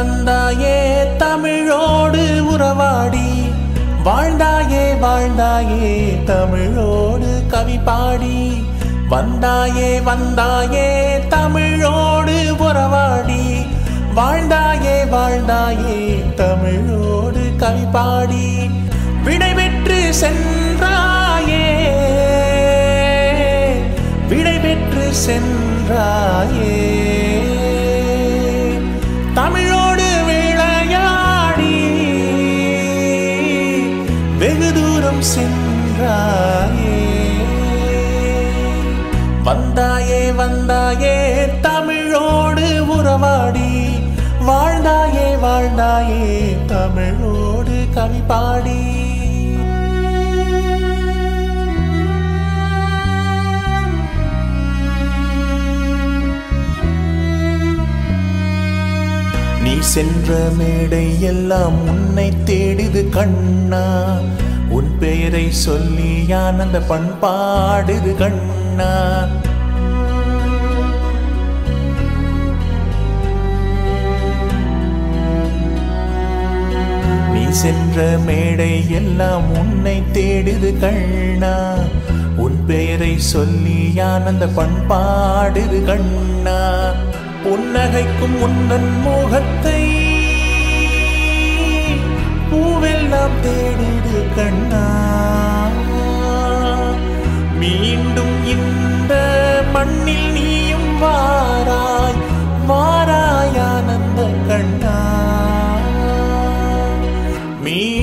வந்தாயே தமிழோடு உறவாடி வாழ்ந்தாயே வாழ்ந்தாயே தமிழோடு கவி பாடி வந்தாயே வந்தாயே தமிழோடு உறவாடி வாழ்ந்தாயே வாழ்ந்தாயே தமிழோடு கவி பாடி விடைபெற்று சென்றாயே விடைபெற்று சென்றாயே தமிழோடு விளையாடி வெகு தூரம் சென்றாயே வந்தாயே வந்தாயே தமிழோடு உறவாடி வாழ்ந்தாயே வாழ்ந்தாயே தமிழோடு கவி பாடி நீ சென்ற மேடை எல்லாம் உன்னை தேடுது கண்ணா உன் பெயரை சொல்லி ஆனந்த பண்பாடுது கண்ணா நீ சென்ற மேடை எல்லாம் உன்னை தேடுது கண்ணா உன் பெயரை சொல்லி ஆனந்த பண்பாடுது கண்ணா புன்னகைக்கும் உந்தன் முகத்தை பூவெல்லாம் தேடுது கண்ணா மீண்டும் இந்த மண்ணில் நீயும் வாராய் வாராய் ஆனந்த கண்ணா மீ